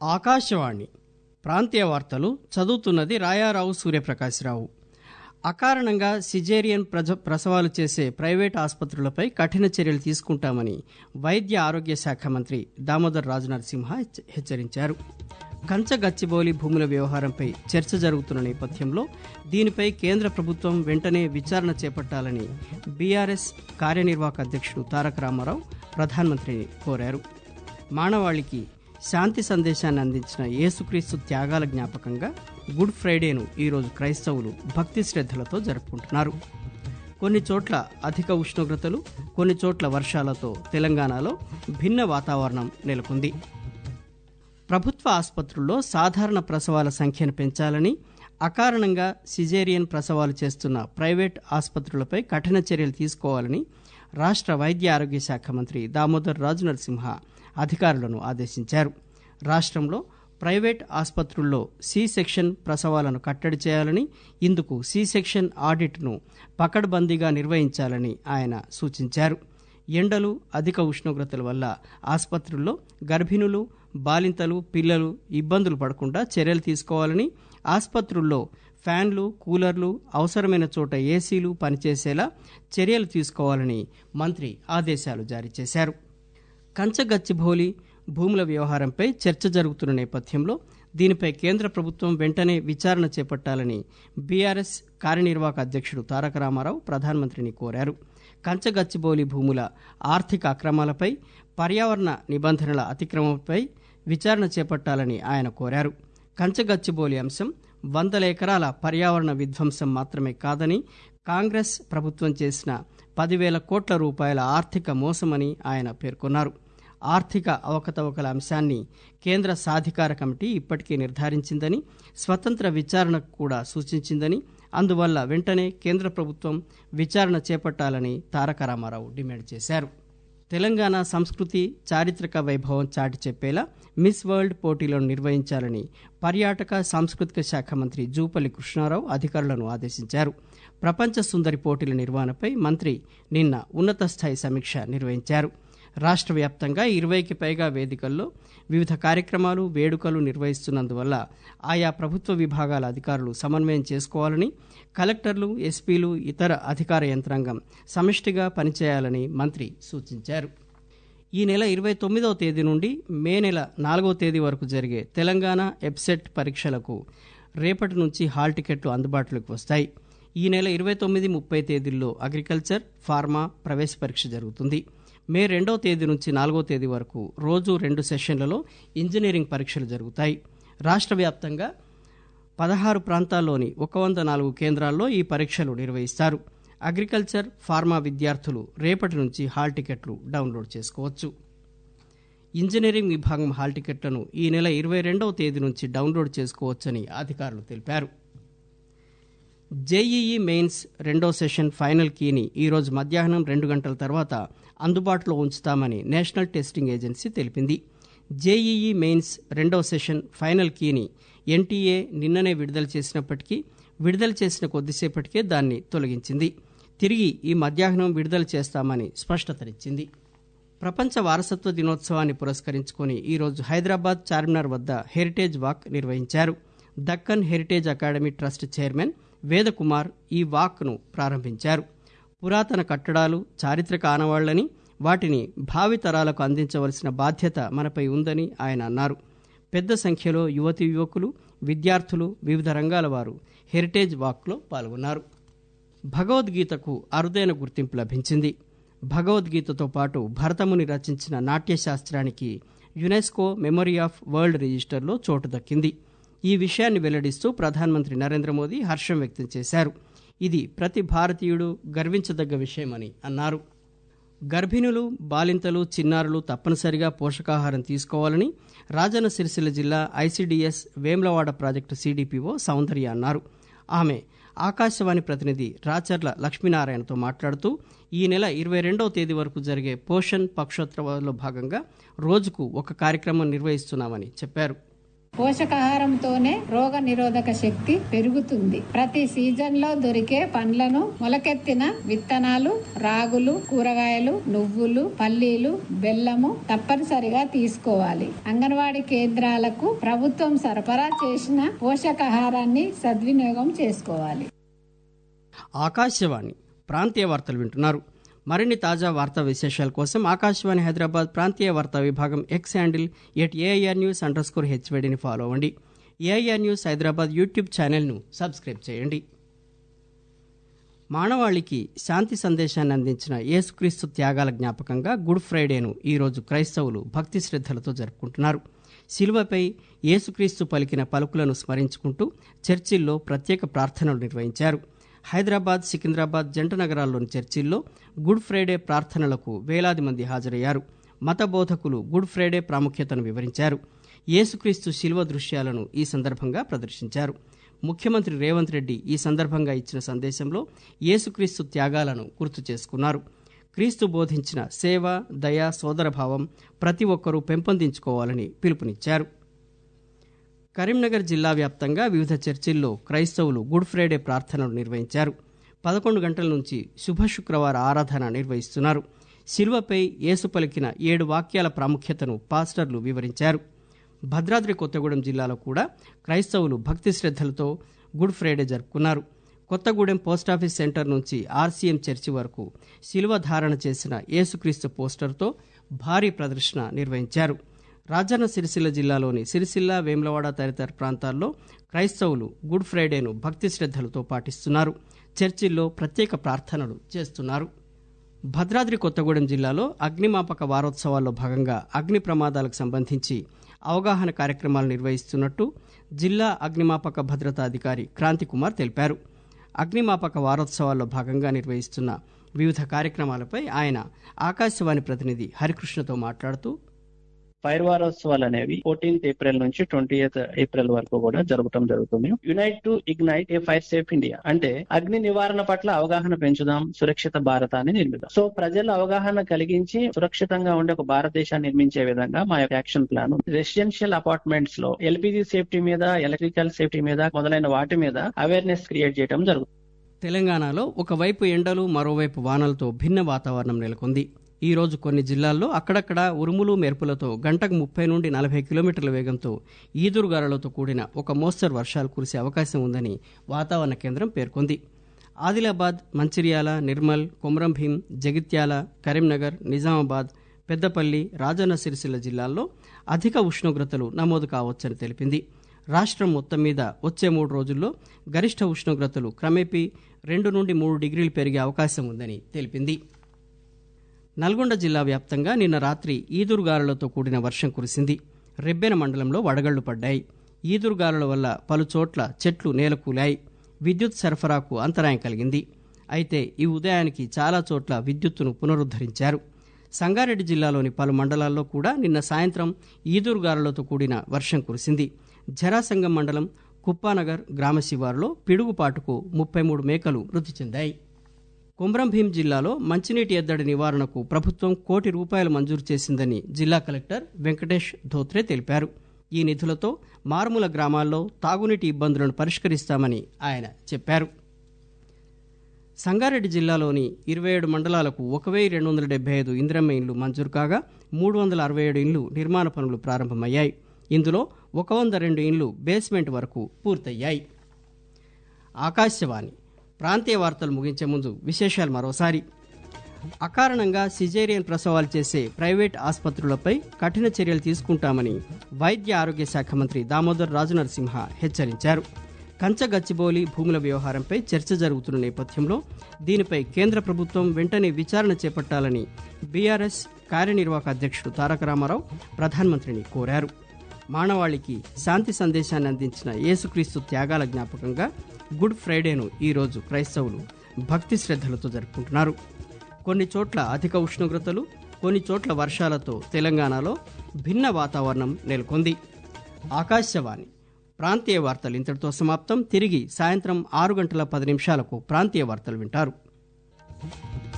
ఆకాశవాణి ప్రాంతీయ వార్తలు చదువుతున్నది రాయారావు సూర్యప్రకాశ్రావు అకారణంగా సిజేరియన్ ప్రజ ప్రసవాలు చేసే ప్రైవేట్ ఆసుపత్రులపై కఠిన చర్యలు తీసుకుంటామని వైద్య ఆరోగ్య శాఖ మంత్రి దామోదర్ రాజనరసింహ హెచ్చ- హెచ్చరించారు కంచగచ్చిబౌలి భూముల వ్యవహారంపై చర్చ జరుగుతున్న నేపథ్యంలో దీనిపై కేంద్ర ప్రభుత్వం వెంటనే విచారణ చేపట్టాలని బీఆర్ఎస్ కార్యనిర్వాహక అధ్యక్షుడు తారక రామారావు ప్రధానమంత్రిని కోరారు మానవాళికి శాంతి సందేశాన్ని అందించిన యేసుక్రీస్తు త్యాగాల జ్ఞాపకంగా గుడ్ ఫ్రైడేను ఈరోజు క్రైస్తవులు భక్తి శ్రద్ధలతో జరుపుకుంటున్నారు కొన్ని చోట్ల అధిక ఉష్ణోగ్రతలు కొన్ని చోట్ల వర్షాలతో తెలంగాణలో భిన్న వాతావరణం నెలకొంది ప్రభుత్వ ఆసుపత్రుల్లో సాధారణ ప్రసవాల సంఖ్యను పెంచాలని అకారణంగా సిజేరియన్ ప్రసవాలు చేస్తున్న ప్రైవేట్ ఆసుపత్రులపై కఠిన చర్యలు తీసుకోవాలని రాష్ట్ర వైద్య ఆరోగ్య శాఖ మంత్రి దామోదర్ రాజు నరసింహ అధికారులను ఆదేశించారు రాష్ట్రంలో ప్రైవేట్ ఆసుపత్రుల్లో సి సెక్షన్ ప్రసవాలను కట్టడి చేయాలని ఇందుకు సి సెక్షన్ ఆడిట్ను పకడ్బందీగా నిర్వహించాలని ఆయన సూచించారు ఎండలు అధిక ఉష్ణోగ్రతల వల్ల ఆసుపత్రుల్లో గర్భిణులు బాలింతలు పిల్లలు ఇబ్బందులు పడకుండా చర్యలు తీసుకోవాలని ఆసుపత్రుల్లో ఫ్యాన్లు కూలర్లు అవసరమైన చోట ఏసీలు పనిచేసేలా చర్యలు తీసుకోవాలని మంత్రి ఆదేశాలు జారీ చేశారు కంచగచ్చిబౌలి భూముల వ్యవహారంపై చర్చ జరుగుతున్న నేపథ్యంలో దీనిపై కేంద్ర ప్రభుత్వం వెంటనే విచారణ చేపట్టాలని బీఆర్ఎస్ కార్యనిర్వాహక అధ్యక్షుడు తారక రామారావు ప్రధానమంత్రిని కోరారు కంచగచ్చిబౌలి భూముల ఆర్థిక అక్రమాలపై పర్యావరణ నిబంధనల అతిక్రమంపై విచారణ చేపట్టాలని ఆయన కోరారు కంచగచ్చిబౌలి అంశం వందల ఎకరాల పర్యావరణ విధ్వంసం మాత్రమే కాదని కాంగ్రెస్ ప్రభుత్వం చేసిన పదివేల కోట్ల రూపాయల ఆర్థిక మోసమని ఆయన పేర్కొన్నారు ఆర్థిక అవకతవకల అంశాన్ని కేంద్ర సాధికార కమిటీ ఇప్పటికే నిర్ధారించిందని స్వతంత్ర విచారణకు కూడా సూచించిందని అందువల్ల వెంటనే కేంద్ర ప్రభుత్వం విచారణ చేపట్టాలని తారక రామారావు డిమాండ్ చేశారు తెలంగాణ సంస్కృతి చారిత్రక వైభవం చాటి చెప్పేలా మిస్ వరల్డ్ పోటీలను నిర్వహించాలని పర్యాటక సాంస్కృతిక శాఖ మంత్రి జూపల్లి కృష్ణారావు అధికారులను ఆదేశించారు ప్రపంచ సుందరి పోటీల నిర్వహణపై మంత్రి నిన్న ఉన్నత స్థాయి సమీక్ష నిర్వహించారు రాష్ట్ర వ్యాప్తంగా ఇరవైకి పైగా వేదికల్లో వివిధ కార్యక్రమాలు వేడుకలు నిర్వహిస్తున్నందువల్ల ఆయా ప్రభుత్వ విభాగాల అధికారులు సమన్వయం చేసుకోవాలని కలెక్టర్లు ఎస్పీలు ఇతర అధికార యంత్రాంగం సమిష్టిగా పనిచేయాలని మంత్రి సూచించారు ఈ నెల ఇరవై తొమ్మిదవ తేదీ నుండి మే నెల నాలుగవ తేదీ వరకు జరిగే తెలంగాణ ఎబ్సెట్ పరీక్షలకు రేపటి నుంచి హాల్ టికెట్లు అందుబాటులోకి వస్తాయి ఈ నెల ఇరవై తొమ్మిది ముప్పై తేదీల్లో అగ్రికల్చర్ ఫార్మా ప్రవేశ పరీక్ష జరుగుతుంది మే రెండవ తేదీ నుంచి నాలుగో తేదీ వరకు రోజు రెండు సెషన్లలో ఇంజనీరింగ్ పరీక్షలు జరుగుతాయి రాష్ట్ర వ్యాప్తంగా పదహారు ప్రాంతాల్లోని ఒక వంద నాలుగు కేంద్రాల్లో ఈ పరీక్షలు నిర్వహిస్తారు అగ్రికల్చర్ ఫార్మా విద్యార్థులు రేపటి నుంచి హాల్ టికెట్లు డౌన్లోడ్ చేసుకోవచ్చు ఇంజనీరింగ్ విభాగం హాల్ టికెట్లను ఈ నెల ఇరవై రెండవ తేదీ నుంచి డౌన్లోడ్ చేసుకోవచ్చని అధికారులు తెలిపారు జేఈఈ మెయిన్స్ రెండో సెషన్ ఫైనల్ కీని ఈరోజు మధ్యాహ్నం రెండు గంటల తర్వాత అందుబాటులో ఉంచుతామని నేషనల్ టెస్టింగ్ ఏజెన్సీ తెలిపింది జేఈఈ మెయిన్స్ రెండో సెషన్ ఫైనల్ కీని ఎన్టీఏ నిన్ననే విడుదల చేసినప్పటికీ విడుదల చేసిన కొద్దిసేపటికే దాన్ని తొలగించింది తిరిగి ఈ మధ్యాహ్నం విడుదల చేస్తామని స్పష్టతనిచ్చింది ప్రపంచ వారసత్వ దినోత్సవాన్ని పురస్కరించుకొని ఈరోజు హైదరాబాద్ చార్మినార్ వద్ద హెరిటేజ్ వాక్ నిర్వహించారు Deccan heritage academy trust chairman Vedakumar ఈ వాక్ను ప్రారంభించారు పురాతన కట్టడాలు చారిత్రక ఆనవాళ్లని వాటిని భావితరాలకు అందించవలసిన బాధ్యత మనపై ఉందని ఆయన అన్నారు పెద్ద సంఖ్యలో యువతి యువకులు విద్యార్థులు వివిధ రంగాల వారు హెరిటేజ్ వాక్లో పాల్గొన్నారు భగవద్గీతకు అరుదైన గుర్తింపు లభించింది భగవద్గీతతో పాటు భరతముని రచించిన నాట్యశాస్త్రానికి యునెస్కో మెమొరీ ఆఫ్ వరల్డ్ రిజిస్టర్లో చోటు దక్కింది ఈ విషయాన్ని వెల్లడిస్తూ ప్రధానమంత్రి నరేంద్ర మోదీ హర్షం వ్యక్తం చేశారు ఇది ప్రతి భారతీయుడు గర్వించదగ్గ విషయమని అన్నారు గర్భిణులు బాలింతలు చిన్నారులు తప్పనిసరిగా పోషకాహారం తీసుకోవాలని రాజన్న సిరిసిల్ల జిల్లా ICDS Vemulawada project CDPO Soundarya అన్నారు ఆమె ఆకాశవాణి ప్రతినిధి రాచర్ల లక్ష్మీనారాయణతో మాట్లాడుతూ ఈ నెల ఇరవై రెండవ తేదీ వరకు జరిగే పోషణ్ పక్షోత్సవాల్లో భాగంగా రోజుకు ఒక కార్యక్రమం నిర్వహిస్తున్నామని చెప్పారు పోషకాహారంతోనే రోగ నిరోధక శక్తి పెరుగుతుంది ప్రతి సీజన్ లో దొరికే పండ్లను మొలకెత్తిన విత్తనాలు రాగులు కూరగాయలు నువ్వులు పల్లీలు బెల్లము తప్పనిసరిగా తీసుకోవాలి అంగన్వాడీ కేంద్రాలకు ప్రభుత్వం సరఫరా చేసిన పోషకాహారాన్ని సద్వినియోగం చేసుకోవాలి ఆకాశవాణి ప్రాంతీయ వార్తలు వింటున్నారు మరిన్ని తాజా వార్తా విశేషాల కోసం ఆకాశవాణి హైదరాబాద్ ప్రాంతీయ వార్తా విభాగం X handle at AIR news underscore హెచ్వైడిని ఫాలో అవ్వండి ఏఐఆర్ న్యూస్ హైదరాబాద్ యూట్యూబ్ ఛానల్ను సబ్స్క్రైబ్ చేయండి మానవాళికి శాంతి సందేశాన్ని అందించిన యేసుక్రీస్తు త్యాగాల జ్ఞాపకంగా గుడ్ ఫ్రైడేను ఈరోజు క్రైస్తవులు భక్తి శ్రద్ధలతో జరుపుకుంటున్నారు శిలువపై యేసుక్రీస్తు పలికిన పలుకులను స్మరించుకుంటూ చర్చిల్లో ప్రత్యేక ప్రార్థనలు నిర్వహించారు హైదరాబాద్ సికింద్రాబాద్ జంట నగరాల్లోని చర్చిల్లో గుడ్ ఫ్రైడే ప్రార్థనలకు వేలాది మంది హాజరయ్యారు మత బోధకులు గుడ్ ఫ్రైడే ప్రాముఖ్యతను వివరించారు యేసుక్రీస్తు శిలువ దృశ్యాలను ఈ సందర్భంగా ప్రదర్శించారు ముఖ్యమంత్రి రేవంత్ రెడ్డి ఈ సందర్భంగా ఇచ్చిన సందేశంలో యేసుక్రీస్తు త్యాగాలను గుర్తు చేసుకున్నారు క్రీస్తు బోధించిన సేవ దయ సోదరభావం ప్రతి ఒక్కరూ పెంపొందించుకోవాలని పిలుపునిచ్చారు కరీంనగర్ జిల్లా వ్యాప్తంగా వివిధ చర్చిల్లో క్రైస్తవులు గుడ్ ఫ్రైడే ప్రార్థనలు నిర్వహించారు పదకొండు గంటల నుంచి శుభ శుక్రవార ఆరాధన నిర్వహిస్తున్నారు శిల్వపై యేసు పలికిన ఏడు వాక్యాల ప్రాముఖ్యతను పాస్టర్లు వివరించారు భద్రాద్రి కొత్తగూడెం జిల్లాలో కూడా క్రైస్తవులు భక్తి శ్రద్ధలతో గుడ్ ఫ్రైడే జరుపుకున్నారు కొత్తగూడెం పోస్టాఫీస్ సెంటర్ నుంచి ఆర్సీఎం చర్చి వరకు శిలువ ధారణ చేసిన యేసుక్రీస్తు పోస్టర్తో భారీ ప్రదర్శన నిర్వహించారు రాజన్న సిరిసిల్ల జిల్లాలోని సిరిసిల్ల వేములవాడ తదితర ప్రాంతాల్లో క్రైస్తవులు గుడ్ ఫ్రైడేను భక్తి శ్రద్ధలతో పాటిస్తున్నారు చర్చిల్లో ప్రత్యేక ప్రార్థనలు చేస్తున్నారు భద్రాద్రి కొత్తగూడెం జిల్లాలో అగ్నిమాపక వారోత్సవాల్లో భాగంగా అగ్ని ప్రమాదాలకు సంబంధించి అవగాహన కార్యక్రమాలు నిర్వహిస్తున్నట్టు జిల్లా అగ్నిమాపక భద్రతా అధికారి క్రాంతికుమార్ తెలిపారు అగ్నిమాపక వారోత్సవాల్లో భాగంగా నిర్వహిస్తున్న వివిధ కార్యక్రమాలపై ఆయన ఆకాశవాణి ప్రతినిధి హరికృష్ణతో మాట్లాడుతూ ఫైర్ వారోత్సవాలు అనేవి ఫోర్టీన్త్ ఏప్రిల్ నుంచి ట్వంటీ ఏప్రిల్ వరకు కూడా జరగడం జరుగుతుంది unite to ignite a fire safe India అంటే అగ్ని నివారణ పట్ల అవగాహన పెంచుదాం సురక్షిత భారతాన్ని నిర్మిద్దాం సో ప్రజల అవగాహన కలిగించి సురక్షితంగా ఉండే ఒక భారతదేశాన్ని నిర్మించే విధంగా మా యొక్క యాక్షన్ ప్లాన్ రెసిడెన్షియల్ అపార్ట్మెంట్స్ లో ఎల్పిజి సేఫ్టీ మీద ఎలక్ట్రికల్ సేఫ్టీ మీద మొదలైన వాటి మీద అవేర్నెస్ క్రియేట్ చేయడం జరుగుతుంది తెలంగాణలో ఒకవైపు ఎండలు మరోవైపు వానలతో భిన్న వాతావరణం నెలకొంది ఈ రోజు కొన్ని జిల్లాల్లో అక్కడక్కడ ఉరుములు మెరుపులతో గంటకు ముప్పై నుండి నలభై కిలోమీటర్ల వేగంతో ఈదురుగాలులతో కూడిన ఒక మోస్తరు వర్షాలు కురిసే అవకాశం ఉందని వాతావరణ కేంద్రం పేర్కొంది ఆదిలాబాద్ మంచిర్యాల నిర్మల్ కొమరంభీం జగిత్యాల కరీంనగర్ నిజామాబాద్ పెద్దపల్లి రాజన్న సిరిసిల్ల జిల్లాల్లో అధిక ఉష్ణోగ్రతలు నమోదు కావచ్చని తెలిపింది రాష్ట్రం మొత్తం మీద వచ్చే మూడు రోజుల్లో గరిష్ట ఉష్ణోగ్రతలు క్రమేపీ రెండు నుండి మూడు డిగ్రీలు పెరిగే అవకాశం ఉందని తెలిపింది నల్గొండ జిల్లా వ్యాప్తంగా నిన్న రాత్రి ఈదురుగాలులతో కూడిన వర్షం కురిసింది రెబ్బెన మండలంలో వడగళ్లు పడ్డాయి ఈదురుగాలుల వల్ల పలు చోట్ల చెట్లు నేలకూలాయి విద్యుత్ సరఫరాకు అంతరాయం కలిగింది అయితే ఈ ఉదయానికి చాలా చోట్ల విద్యుత్తును పునరుద్ధరించారు సంగారెడ్డి జిల్లాలోని పలు మండలాల్లో కూడా నిన్న సాయంత్రం ఈదురుగాలులతో కూడిన వర్షం కురిసింది జరాసంగం మండలం కుప్పానగర్ గ్రామ శివారులో పిడుగుపాటుకు ముప్పై మూడు మేకలు మృతి చెందాయి కుమ్రంభీం జిల్లాలో మంచినీటి ఎద్దడి నివారణకు ప్రభుత్వం కోటి రూపాయలు మంజూరు చేసిందని జిల్లా కలెక్టర్ వెంకటేష్ ధోత్రే తెలిపారు ఈ నిధులతో మారుమూల గ్రామాల్లో తాగునీటి ఇబ్బందులను పరిష్కరిస్తామని ఆయన చెప్పారు సంగారెడ్డి జిల్లాలోని ఇరవై ఏడు మండలాలకు ఒక వెయ్యి రెండు వందల డెబ్బై ఐదు ఇంద్రమ్మ ఇండ్లు మంజూరు కాగా మూడు వందల అరవై ఏడు ఇండ్లు నిర్మాణ పనులు ప్రారంభమయ్యాయి ఇందులో ఒక వంద రెండు ఇండ్లు బేస్మెంట్ వరకు పూర్తయ్యాయి ఆకాశవాణి ప్రాంతీయ వార్తలు ముగించే ముందు విశేషాలు మరోసారి అకారణంగా సిజేరియన్ ప్రసవాలు చేసే ప్రైవేట్ ఆసుపత్రులపై కఠిన చర్యలు తీసుకుంటామని వైద్య ఆరోగ్య శాఖ మంత్రి దామోదర్ రాజనరసింహ హెచ్చరించారు కంచగచ్చిబౌలి భూముల వ్యవహారంపై చర్చ జరుగుతున్న నేపథ్యంలో దీనిపై కేంద్ర ప్రభుత్వం వెంటనే విచారణ చేపట్టాలని బీఆర్ఎస్ కార్యనిర్వాహక అధ్యక్షుడు తారక రామారావు ప్రధానమంత్రిని కోరారు మానవాళికి శాంతి సందేశాన్ని అందించిన యేసుక్రీస్తు త్యాగాల జ్ఞాపకంగా గుడ్ ఫ్రైడేను ఈరోజు క్రైస్తవులు భక్తి శ్రద్ధలతో జరుపుకుంటున్నారు కొన్ని చోట్ల అధిక ఉష్ణోగ్రతలు కొన్ని చోట్ల వర్షాలతో తెలంగాణలో భిన్న వాతావరణం నెలకొంది ఆకాశవాణి ప్రాంతీయ వార్తలు ఇంతటితో సమాప్తం తిరిగి సాయంత్రం ఆరు గంటల పది నిమిషాలకు ప్రాంతీయ వార్తలు వింటారు